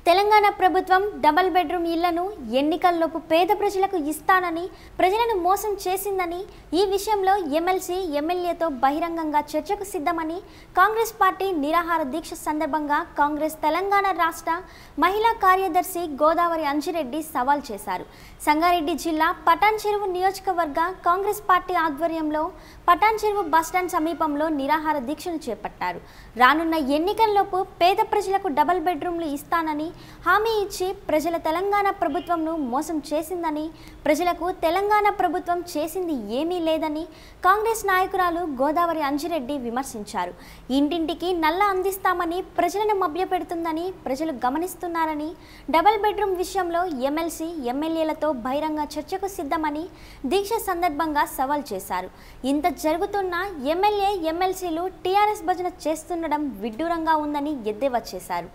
తెలంగాణ ప్రభుత్వం double bedroom ఇళ్లను ఎన్నికల్లోపు పేద ప్రజలకు ఇస్తానని ప్రజలను మోసం చేసిందని ఈ విషయంలో ఎమ్మెల్సీ ఎమ్మెల్యేతో బహిరంగంగా చర్చకు సిద్ధమని కాంగ్రెస్ పార్టీ నిరాహార దీక్ష సందర్భంగా కాంగ్రెస్ తెలంగాణ రాష్ట్ర మహిళా కార్యదర్శి గోదావరి అంజిరెడ్డి సవాల్ చేశారు సంగారెడ్డి జిల్లా పటాన్ చెరువు నియోజకవర్గ కాంగ్రెస్ పార్టీ ఆధ్వర్యంలో పటాన్ చెరువు బస్టాండ్ సమీపంలో నిరాహార దీక్షను చేపట్టారు రానున్న ఎన్నికల్లోపు పేద ప్రజలకు డబల్ బెడ్రూమ్లు ఇస్తానని హామీ ఇచ్చి ప్రజల తెలంగాణ ప్రభుత్వంను మోసం చేసిందని ప్రజలకు తెలంగాణ ప్రభుత్వం చేసింది ఏమీ లేదని కాంగ్రెస్ నాయకురాలు గోదావరి అంజిరెడ్డి విమర్శించారు ఇంటింటికి నల్ల అందిస్తామని ప్రజలను మభ్యపెడుతుందని ప్రజలు గమనిస్తున్నారని డబల్ బెడ్రూమ్ విషయంలో ఎమ్మెల్సీ ఎమ్మెల్యేలతో బహిరంగ చర్చకు సిద్ధమని దీక్ష సందర్భంగా సవాల్ చేశారు ఇంత జరుగుతున్నా ఎమ్మెల్యే ఎమ్మెల్సీలు టీఆర్ఎస్ భజన చేస్తుండడం విడ్డూరంగా ఉందని ఎద్దేవా చేశారు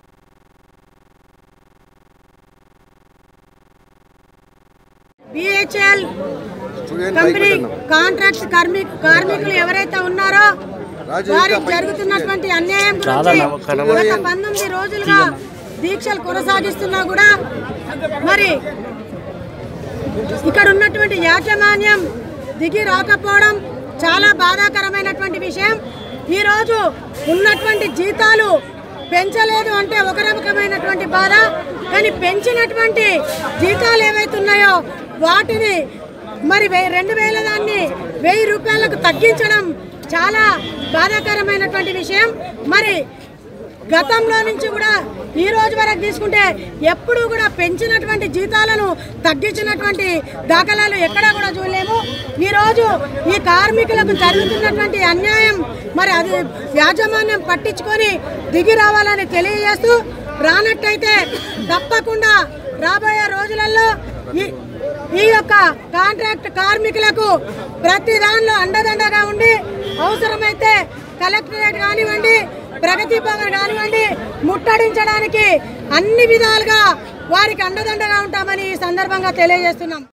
బిహెచ్ఎల్ చూడండి, కంపెనీ బైక్ పెట్టండి. కాంట్రాక్ట్ కార్మిక కార్మికులు ఎవరైతే ఉన్నారో రాజు, వారికి ఇంకా బైక్ జరుగుతున్నటువంటి అన్యాయం గురించి గత పంతొమ్మిది రోజులుగా దీక్షలు కొనసాగిస్తున్నా కూడా మరి ఇక్కడ ఉన్నటువంటి యాజమాన్యం దిగి రాకపోవడం చాలా బాధాకరమైనటువంటి విషయం ఈరోజు ఉన్నటువంటి జీతాలు పెంచలేదు అంటే ఒక రకమైనటువంటి బాధ కానీ పెంచినటువంటి జీతాలు ఏవైతే ఉన్నాయో వాటిని మరి వెయ్యి రెండు వేల దాన్ని వెయ్యి రూపాయలకు తగ్గించడం చాలా బాధాకరమైనటువంటి విషయం మరి గతంలో నుంచి కూడా ఈ రోజు వరకు తీసుకుంటే ఎప్పుడూ కూడా పెంచినటువంటి జీతాలను తగ్గించినటువంటి దాఖలాలు ఎక్కడా కూడా చూడలేము ఈరోజు ఈ కార్మికులకు జరుగుతున్నటువంటి అన్యాయం మరి అది యాజమాన్యం పట్టించుకొని దిగి రావాలని తెలియజేస్తూ రానట్టయితే తప్పకుండా రాబోయే రోజులలో ఈ ఈ యొక్క కాంట్రాక్ట్ కార్మికులకు ప్రతి దానిలో అండదండగా ఉండి అవసరమైతే కలెక్టరేట్ కానివ్వండి ప్రగతి భవన్ కానివ్వండి ముట్టడించడానికి అన్ని విధాలుగా వారికి అండదండగా ఉంటామని ఈ సందర్భంగా తెలియజేస్తున్నాం